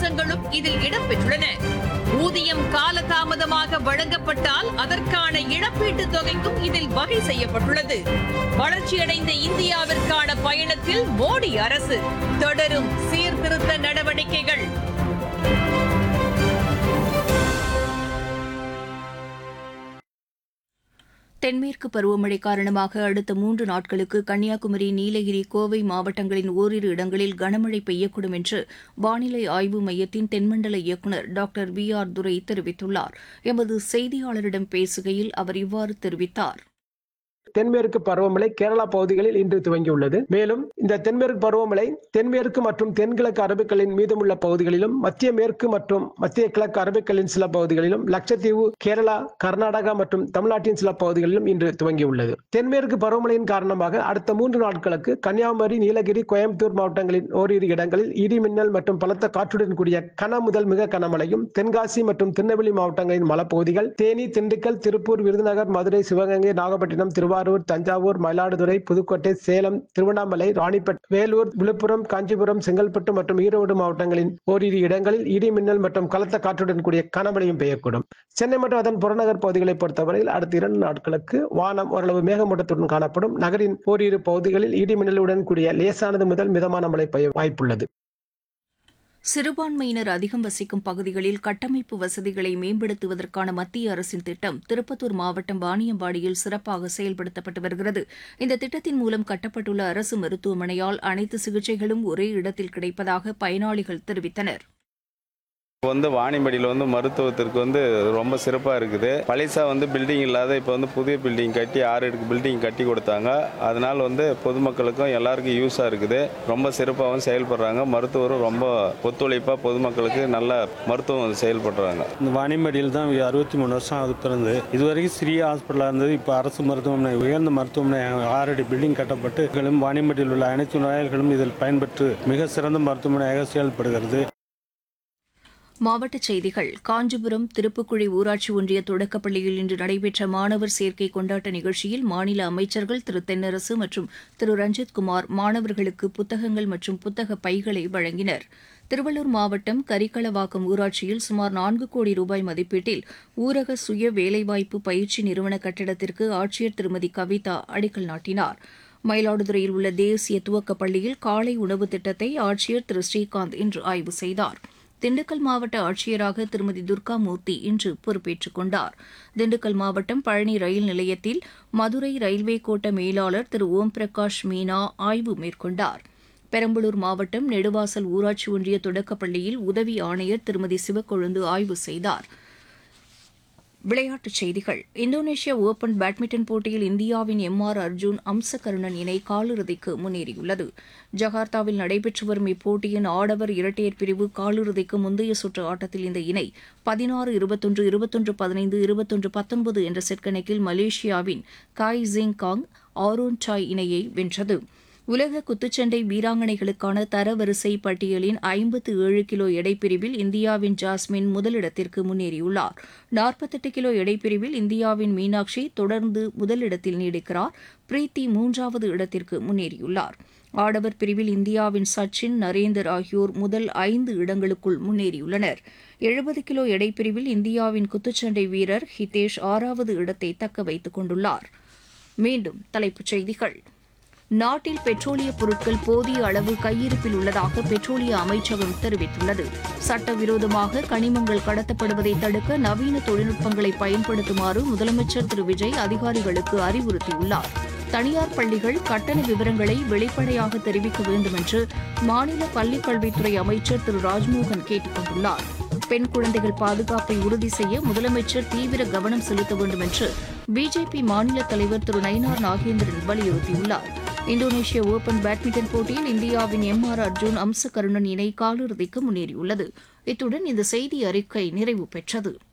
அம்சங்களும் இதில் இடம்பெற்றுள்ளன ஊதியம் காலதாமதமாக வழங்கப்பட்டால் அதற்கான இழப்பீட்டுத் தொகைக்கும் இதில் வகை செய்யப்பட்டுள்ளது வளர்ச்சியடைந்த இந்தியாவிற்கான பயணத்தில் மோடி அரசு தொடரும் சீர்திருத்த நடவடிக்கைகள் தென்மேற்கு பருவமழை காரணமாக அடுத்த மூன்று நாட்களுக்கு கன்னியாகுமரி நீலகிரி கோவை மாவட்டங்களின் ஓரிரு இடங்களில் கனமழை பெய்யக்கூடும் என்று வானிலை ஆய்வு மையத்தின் தென்மண்டல இயக்குநர் டாக்டர் வி ஆர் துரை தெரிவித்துள்ளார் எமது செய்தியாளரிடம் பேசுகையில் அவர் இவ்வாறு தெரிவித்தார் தென்மேற்கு பருவமழை கேரளா பகுதிகளில் இன்று துவங்கியுள்ளது மேலும் இந்த தென்மேற்கு பருவமழை தென்மேற்கு மற்றும் தென்கிழக்கு அரபிக்கலின் மீதமுள்ள பகுதிகளிலும் மத்திய மேற்கு மற்றும் மத்திய கிழக்கு அரபிக்கலின் சில பகுதிகளிலும் லட்சத்தீவு கேரளா கர்நாடகா மற்றும் தமிழ்நாட்டின் சில பகுதிகளிலும் இன்று துவங்கியுள்ளது தென்மேற்கு பருவமழையின் காரணமாக அடுத்த மூன்று நாட்களுக்கு கன்னியாகுமரி நீலகிரி கோயம்புத்தூர் மாவட்டங்களின் ஓரிரு இடங்களில் இடி மின்னல் மற்றும் பலத்த காற்றுடன் கூடிய கன முதல் மிக கனமழையும் தென்காசி மற்றும் திருநெல்வேலி மாவட்டங்களின் மலைப்பகுதிகள் தேனி திண்டுக்கல் திருப்பூர் விருதுநகர் மதுரை சிவகங்கை நாகப்பட்டினம் திருவாரூர் தஞ்சாவூர் மயிலாடுதுறை புதுக்கோட்டை சேலம் திருவண்ணாமலை ராணிப்பேட் வேலூர் விழுப்புரம் காஞ்சிபுரம் செங்கல்பட்டு மற்றும் ஈரோடு மாவட்டங்களின் ஓரிரு இடங்களில் இடி மின்னல் மற்றும் கலத்த காற்றுடன் கூடிய கனமழையும் பெய்யக்கூடும் சென்னை மற்றும் அதன் புறநகர் பகுதிகளை பொறுத்தவரையில் அடுத்த இரண்டு நாட்களுக்கு வானம் ஓரளவு மேகமூட்டத்துடன் காணப்படும் நகரின் ஓரிரு பகுதிகளில் இடி மின்னலுடன் கூடிய லேசானது முதல் மிதமான மழை பெய்ய வாய்ப்புள்ளது சிறுபான்மையினர் அதிகம் வசிக்கும் பகுதிகளில் கட்டமைப்பு வசதிகளை மேம்படுத்துவதற்கான மத்திய அரசின் திட்டம் திருப்பத்தூர் மாவட்டம் வாணியம்பாடியில் சிறப்பாக செயல்படுத்தப்பட்டு வருகிறது இந்த திட்டத்தின் மூலம் கட்டப்பட்டுள்ள அரசு மருத்துவமனையால் அனைத்து சிகிச்சைகளும் ஒரே இடத்தில் கிடைப்பதாக பயனாளிகள் தெரிவித்தனர் வந்து வாணியம்படியில் வந்து மருத்துவத்திற்கு வந்து ரொம்ப சிறப்பாக இருக்குது பழைசா வந்து பில்டிங் இல்லாத இப்போ வந்து புதிய பில்டிங் கட்டி ஆறு அடுக்கு பில்டிங் கட்டி கொடுத்தாங்க அதனால் வந்து பொதுமக்களுக்கும் எல்லாருக்கும் யூஸாக இருக்குது ரொம்ப சிறப்பாகவும் செயல்படுறாங்க மருத்துவரும் ரொம்ப ஒத்துழைப்பாக பொதுமக்களுக்கு நல்ல மருத்துவம் செயல்படுறாங்க இந்த வாணியம்பாடியில் தான் அறுபத்தி மூணு வருஷம் ஆகுது பிறந்து இது வரைக்கும் சிறிய ஹாஸ்பிட்டலாக இருந்தது இப்போ அரசு மருத்துவமனை உயர்ந்த மருத்துவமனை ஆறடி பில்டிங் கட்டப்பட்டு களும் வாணியம்பாடியில் உள்ள அனைத்து நோயாளிகளும் இதில் பயன்பெற்று மிக சிறந்த மருத்துவமனையாக செயல்படுகிறது மாவட்டச் செய்திகள் காஞ்சிபுரம் திருப்புக்குழி ஊராட்சி ஒன்றிய தொடக்கப்பள்ளியில் இன்று நடைபெற்ற மாணவர் சேர்க்கை கொண்டாட்ட நிகழ்ச்சியில் மாநில அமைச்சர்கள் திரு தென்னரசு மற்றும் திரு ரஞ்சித்குமார் மாணவர்களுக்கு புத்தகங்கள் மற்றும் புத்தக பைகளை வழங்கினர் திருவள்ளூர் மாவட்டம் கரிகளவாக்கம் ஊராட்சியில் சுமார் நான்கு கோடி ரூபாய் மதிப்பீட்டில் ஊரக சுய வேலைவாய்ப்பு பயிற்சி நிறுவன கட்டிடத்திற்கு ஆட்சியர் திருமதி கவிதா அடிக்கல் நாட்டினார் மயிலாடுதுறையில் உள்ள தேசிய துவக்கப் பள்ளியில் காலை உணவு திட்டத்தை ஆட்சியர் திரு ஸ்ரீகாந்த் இன்று ஆய்வு செய்தார் திண்டுக்கல் மாவட்ட ஆட்சியராக திருமதி துர்கா மூர்த்தி இன்று பொறுப்பேற்றுக் கொண்டார் திண்டுக்கல் மாவட்டம் பழனி ரயில் நிலையத்தில் மதுரை ரயில்வே கோட்ட மேலாளர் திரு ஓம் பிரகாஷ் மீனா ஆய்வு மேற்கொண்டார் பெரம்பலூர் மாவட்டம் நெடுவாசல் ஊராட்சி ஒன்றிய தொடக்கப்பள்ளியில் உதவி ஆணையர் திருமதி சிவக்கொழுந்து ஆய்வு செய்தார் விளையாட்டுச் செய்திகள் இந்தோனேஷியா ஓபன் பேட்மிண்டன் போட்டியில் இந்தியாவின் எம் ஆர் அர்ஜுன் அம்சகருணன் இணை காலிறுதிக்கு முன்னேறியுள்ளது ஜகார்த்தாவில் நடைபெற்று வரும் இப்போட்டியின் ஆடவர் இரட்டையர் பிரிவு காலிறுதிக்கு முந்தைய சுற்று ஆட்டத்தில் இந்த இணை பதினாறு இருபத்தொன்று இருபத்தொன்று பதினைந்து இருபத்தொன்று பத்தொன்பது என்ற செட் கணக்கில் மலேசியாவின் காய் ஜிங் காங் ஆரோன் சாய் இணையை வென்றது உலக குத்துச்சண்டை வீராங்கனைகளுக்கான தரவரிசை பட்டியலின் ஐம்பத்து ஏழு கிலோ எடைப்பிரிவில் இந்தியாவின் ஜாஸ்மின் முதலிடத்திற்கு முன்னேறியுள்ளார் நாற்பத்தெட்டு கிலோ எடைப்பிரிவில் இந்தியாவின் மீனாட்சி தொடர்ந்து முதலிடத்தில் நீடிக்கிறார் பிரீத்தி மூன்றாவது இடத்திற்கு முன்னேறியுள்ளார் ஆடவர் பிரிவில் இந்தியாவின் சச்சின் நரேந்தர் ஆகியோர் முதல் ஐந்து இடங்களுக்குள் முன்னேறியுள்ளனர் எழுபது கிலோ எடைப்பிரிவில் இந்தியாவின் குத்துச்சண்டை வீரர் ஹிதேஷ் ஆறாவது இடத்தை தக்க வைத்துக் கொண்டுள்ளார் மீண்டும் தலைப்புச் செய்திகள் நாட்டில் பெட்ரோலிய பொருட்கள் போதிய அளவு கையிருப்பில் உள்ளதாக பெட்ரோலிய அமைச்சகம் தெரிவித்துள்ளது சட்டவிரோதமாக கனிமங்கள் கடத்தப்படுவதை தடுக்க நவீன தொழில்நுட்பங்களை பயன்படுத்துமாறு முதலமைச்சர் திரு விஜய் அதிகாரிகளுக்கு அறிவுறுத்தியுள்ளார் தனியார் பள்ளிகள் கட்டண விவரங்களை வெளிப்படையாக தெரிவிக்க வேண்டும் என்று மாநில பள்ளிக் கல்வித்துறை அமைச்சர் திரு ராஜ்மோகன் கேட்டுக் கொண்டுள்ளார் பெண் குழந்தைகள் பாதுகாப்பை உறுதி செய்ய முதலமைச்சர் தீவிர கவனம் செலுத்த வேண்டும் என்று பிஜேபி மாநில தலைவர் திரு நயினார் நாகேந்திரன் வலியுறுத்தியுள்ளார் இந்தோனேஷிய ஓபன் பேட்மிண்டன் போட்டியில் இந்தியாவின் எம் ஆர் அர்ஜுன் அம்சகருணன் இணை காலிறுதிக்கு முன்னேறியுள்ளது இத்துடன் இந்த செய்தி அறிக்கை நிறைவு பெற்றது